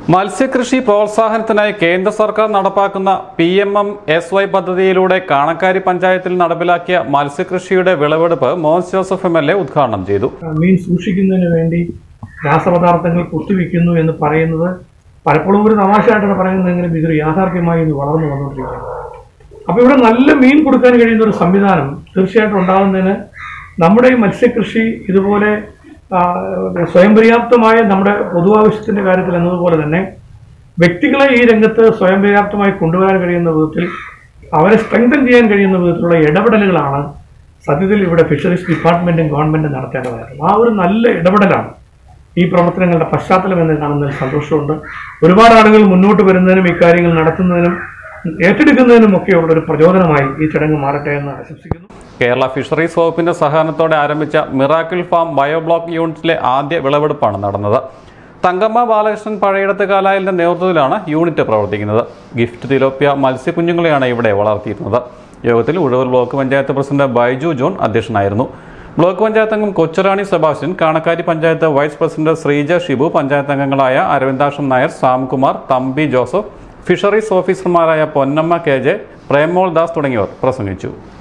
മത്സ്യകൃഷി പ്രോത്സാഹനത്തിനായി കേന്ദ്ര സർക്കാർ നടപ്പാക്കുന്ന P M M S Y പദ്ധതിയിലൂടെ കാണക്കാരി പഞ്ചായത്തിൽ നടപ്പിലാക്കിയ മത്സ്യകൃഷിയുടെ വിളവെടുപ്പ് Mohan Joseph M L A ഉദ്ഘാടനം ചെയ്തു മീൻ സൂക്ഷിക്കുന്നതിന് വേണ്ടി രാസപദാർത്ഥങ്ങൾ കുത്തിവെക്കുന്നു എന്ന് പറയുന്നത് പലപ്പോഴും ഒരു തമാശയായിട്ടാണ് പറയുന്നതെങ്കിലും ഇതൊരു യാഥാർത്ഥ്യമായി ഇത് വളർന്നു വന്നുകൊണ്ടിരിക്കുകയാണ് അപ്പോൾ ഇവിടെ നല്ല മീൻ കൊടുക്കാൻ കഴിയുന്ന ഒരു സംവിധാനം തീർച്ചയായിട്ടും ഉണ്ടാകുന്നതിന് നമ്മുടെ ഈ മത്സ്യകൃഷി ഇതുപോലെ ആ, സ്വയം പര്യാപ്തമായ നമ്മുടെ പൊതുവാവശ്യത്തിന്റെ കാര്യത്തിൽ എന്നതുപോലെ തന്നെ വ്യക്തികളെ ഈ രംഗത്ത് സ്വയം പര്യാപ്തമായി കൊണ്ടുവരാൻ കഴിയുന്ന വിധത്തിൽ അവരെ സ്ട്രെങ്തൻ ചെയ്യാൻ കഴിയുന്ന വിധത്തിലുള്ള ഇടപെടലുകളാണ് സത്യത്തിൽ ഇവിടെ ഫിഷറീസ് ഡിപ്പാർട്ട്മെന്റും ഗവൺമെന്റും നടത്തേണ്ടതായിരുന്നു ആ ഒരു നല്ല ഇടപെടലാണ് ഈ പ്രവർത്തനങ്ങളുടെ പശ്ചാത്തലം എന്ന് കാണുന്നതിൽ സന്തോഷമുണ്ട് ഒരുപാട് ആളുകൾ മുന്നോട്ട് വരുന്നതിനും ഇക്കാര്യങ്ങൾ നടത്തുന്നതിനും ഏറ്റെടുക്കുന്നതിനും ഒക്കെയുള്ള ഒരു പ്രചോദനമായി ഈ ചടങ്ങ് മാറട്ടെ എന്ന് ആശംസിക്കുന്നു കേരള ഫിഷറീസ് വകുപ്പിന്റെ സഹകരണത്തോടെ ആരംഭിച്ച മിറാക്കിൾ ഫാം ബയോബ്ലോക്ക് യൂണിറ്റിലെ ആദ്യ വിളവെടുപ്പാണ് നടന്നത് തങ്കമ്മ ബാലകൃഷ്ണൻ പഴയിടത്ത് കാലായലിന്റെ നേതൃത്വത്തിലാണ് യൂണിറ്റ് പ്രവർത്തിക്കുന്നത് ഗിഫ്റ്റ് തിലോപ്പിയ മത്സ്യക്കുഞ്ഞുങ്ങളെയാണ് ഇവിടെ വളർത്തിയിരുന്നത് യോഗത്തിൽ ഉഴവൂർ ബ്ലോക്ക് പഞ്ചായത്ത് പ്രസിഡന്റ് ബൈജു ജോൺ അധ്യക്ഷനായിരുന്നു ബ്ലോക്ക് പഞ്ചായത്ത് അംഗം കൊച്ചുറാണി സെബാസ്റ്റ്യൻ കാണക്കാരി പഞ്ചായത്ത് വൈസ് പ്രസിഡന്റ് ശ്രീജ ഷിബു പഞ്ചായത്ത് അംഗങ്ങളായ അരവിന്ദാക്ഷൻ നായർ സാംകുമാർ തമ്പി ജോസഫ് ഫിഷറീസ് ഓഫീസർമാരായ പൊന്നമ്മ കെ ജെ പ്രേമോൾ ദാസ് തുടങ്ങിയവർ പ്രസംഗിച്ചു